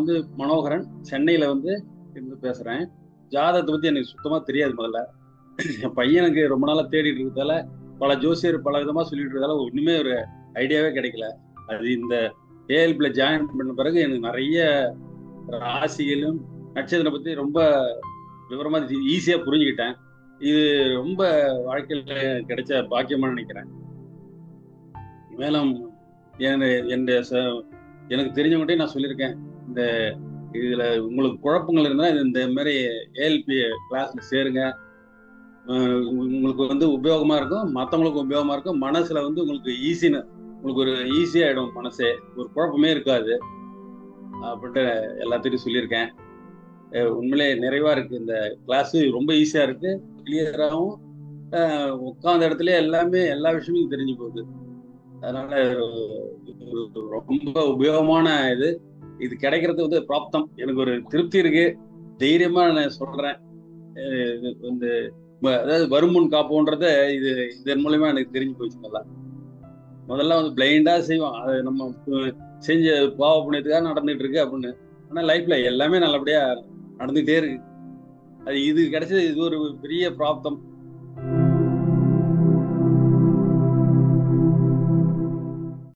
வந்து மனோகரன் சென்னையில வந்து இருந்து பேசுறேன் ஜாதகத்தை பத்தி எனக்கு சுத்தமா தெரியாது முதல்ல என் பையனுக்கு ரொம்ப நாளா தேடிட்டு இருக்கிறதால பல ஜோசியர் பல விதமா சொல்லிட்டு இருக்கிறதால ஒண்ணுமே ஒரு ஐடியாவே கிடைக்கல அது இந்த ஏஎல்பில ஜாயின் பண்ண பிறகு எனக்கு நிறைய ராசிகளும் நட்சத்திரம் பத்தி ரொம்ப விவரமா ஈஸியா புரிஞ்சுக்கிட்டேன் இது ரொம்ப வாழ்க்கையில கிடைச்ச பாக்கியமா நினைக்கிறேன் மேலும் என் எனக்கு தெரிஞ்சவங்ககிட்டே நான் சொல்லியிருக்கேன் இந்த இதுல உங்களுக்கு குழப்பங்கள் இருந்தா இந்த மாதிரி ஏஎல்பி கிளாஸ்ல சேருங்க உங்களுக்கு வந்து உபயோகமா இருக்கும் மற்றவங்களுக்கு உபயோகமா இருக்கும் மனசுல வந்து உங்களுக்கு ஈஸின்னு உங்களுக்கு ஒரு ஈஸியாயிடும் மனசே ஒரு குழப்பமே இருக்காது அப்படின்ட்டு எல்லாத்திட்டையும் சொல்லியிருக்கேன் உண்மையிலே நிறைவா இருக்கு இந்த கிளாஸ் ரொம்ப ஈஸியா இருக்கு கிளியராகவும் உட்காந்த இடத்துல எல்லாமே எல்லா விஷயமும் தெரிஞ்சு போகுது அதனால ரொம்ப உபயோகமான இது இது கிடைக்கிறது வந்து பிராப்தம் எனக்கு ஒரு திருப்தி இருக்கு தைரியமா நான் சொல்றேன் இந்த அதாவது வருமுன் காப்போன்றத இது இதன் மூலயமா எனக்கு தெரிஞ்சு போச்சு நல்லா முதல்ல வந்து பிளைண்டா செய்வோம் அது நம்ம செஞ்ச பாவ புண்ணியத்துக்காக நடந்துட்டு இருக்கு அப்படின்னு ஆனா லைஃப்ல எல்லாமே நல்லபடியா நடந்துகிட்டே இருக்கு அது இது கிடைச்சது இது ஒரு பெரிய பிராப்தம்